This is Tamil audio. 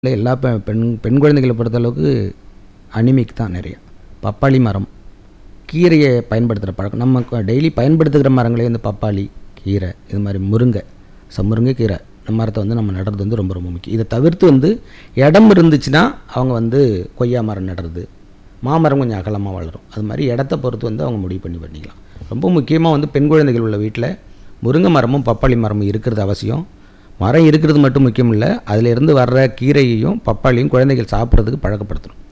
இல்லை எல்லா பெ பெண் பெண் குழந்தைகளை பொறுத்தளவுக்கு அனிமிக் தான் நிறைய பப்பாளி மரம் கீரையை பயன்படுத்துகிற பழக்கம் நம்ம டெய்லி பயன்படுத்துகிற மரங்களே இந்த பப்பாளி கீரை இது மாதிரி முருங்கை ச முருங்கைக்கீரை இந்த மரத்தை வந்து நம்ம நடுறது வந்து ரொம்ப ரொம்ப முக்கியம் இதை தவிர்த்து வந்து இடம் இருந்துச்சுன்னா அவங்க வந்து கொய்யா மரம் நடுறது மாமரம் கொஞ்சம் அகலமாக வளரும் அது மாதிரி இடத்த பொறுத்து வந்து அவங்க முடிவு பண்ணி பண்ணிக்கலாம் ரொம்ப முக்கியமாக வந்து பெண் குழந்தைகள் உள்ள வீட்டில் முருங்கை மரமும் பப்பாளி மரமும் இருக்கிறது அவசியம் மரம் இருக்கிறது மட்டும் முக்கியம் இல்லை அதிலிருந்து வர்ற கீரையையும் பப்பாளியும் குழந்தைகள் சாப்பிட்றதுக்கு பழக்கப்படுத்தணும்